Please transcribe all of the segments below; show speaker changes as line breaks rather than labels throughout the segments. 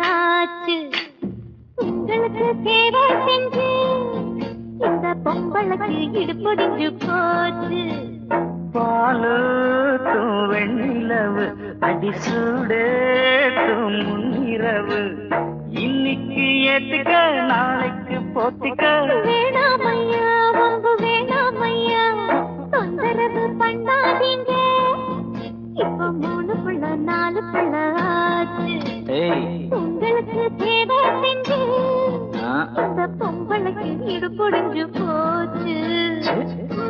ஆச்சு உங்களுக்கு சேவை செஞ்சு இந்த பொம்பளைக்கு இடுப்பொடிஞ்சு போச்சு
பாலூத்தும் வெண்ணிலவு அடிசூடேத்தும் முன்னிரவு இன்னைக்கு ஏத்துக்க நாளைக்கு போத்திக்க
வேணாமையா வம்பு வேணாமையா தொந்தரவு பண்ணாதீங்க இப்ப மூணு புள்ள நாலு புள்ள ஆச்சு
ஏய்
உங்களுக்கு சேவை செஞ்சு
ஆ,
இந்த பொம்பளைக்கு இடுப்பொடிஞ்சு போச்சு
சே.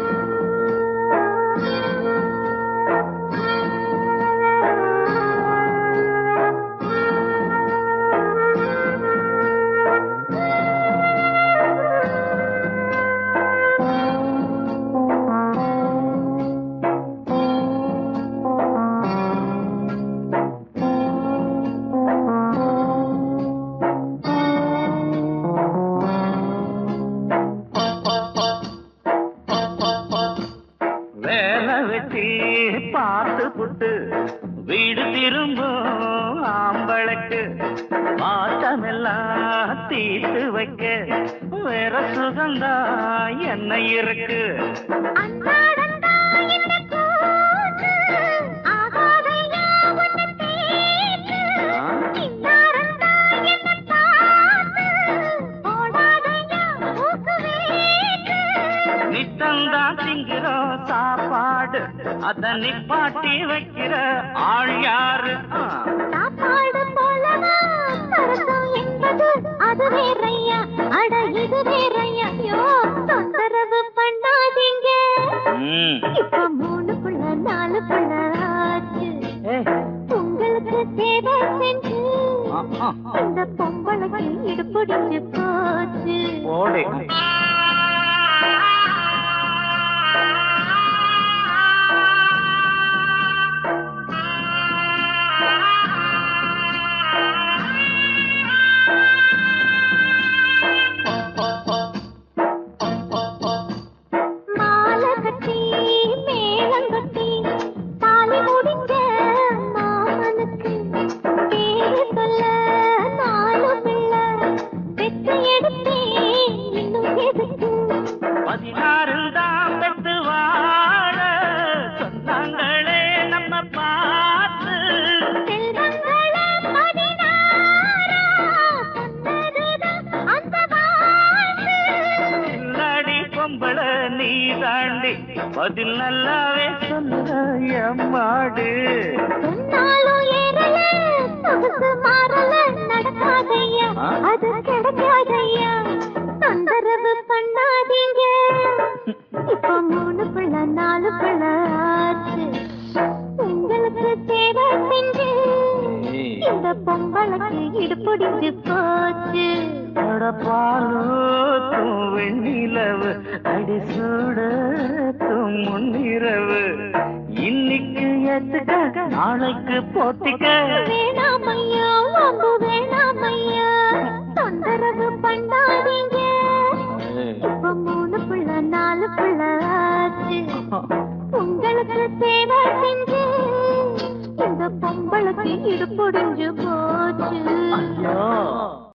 வேலை வெட்டி பார்த்து புட்டு வீடு திரும்பும் ஆம்பளுக்கு வாட்டமெல்லாம் தீர்த்து வைக்க வேற சுகந்தா என்ன இருக்கு
அன்றாடந்தா இந்த கூத்து, ஆகாதையா உன்னை தேற்று. இன்னாரந்தா என்னை பார்த்து, ஓடாதையா மூக்கு வேற்று.
நித்தந்தான் திங்கிறோம் சாப்பாடு அத நிப்பாட்டி வைக்கிற ஆள் யாரு ஆ.
சாப்பாடு போலவா சரசம் என்பது அது வேறையா அட இது வேறையா யோ தொந்தரவு பண்ணாதீங்க
ம்.
இப்ப மூணு புள்ள நாலு புள்ள ஆச்சு
ஏய்.
உங்களுக்கு சேவை செஞ்சு
ஆ, ஆ, ஆ.
இந்த பொம்பளைக்கு இடுப்புடிச்சு போச்சு
ஓடு
மாலை கட்டி மேளம் கட்டி தாலி முடிஞ்ச மாமனுக்கு பேரு சொல்ல நாலு பிள்ளை பெற்று எடுத்தேன் இன்னும் எதுக்கு
பதினாறு தான் பெற்று வாழ சொன்னாங்களே நம்ம பார்த்து
செல்வங்கள பதினாறா சொன்னதுதான் அந்த வாழ்வு
இல்லாடி பொம்பள நீ தாண்டி பதில் நல்லாவே சொல்லுற எம்மாடு
சொன்னாலும் ஏறல சொகுசு மாறல நடக்காதையா
ஆ?
அது கிடைக்காதையா தொந்தரவு பண்ணாதீங்க இப்ப மூணு பிள்ள நாலு பிள்ள ஆச்சு உங்களுக்கு சேவை செஞ்சு இந்த பொம்பளைக்கு இடுப்புடிச்சு போச்சு
பாலூத்தும் வெண்ணிலவு அடிசூடத்தும் முன்னிரவு இன்னைக்கு ஏத்துக்க நாளைக்கு போத்திக்க
வேணாமையா வம்பு வேணாமையா தொந்தரவு பண்ணாதீங்க இப்ப மூணு பிள்ளை நாலு பிள்ளை ஆச்சு உங்களுக்கு சேவை செஞ்சு இந்த பொம்பளைக்கு இடுப்புடிஞ்சு போச்சு
ஐயோ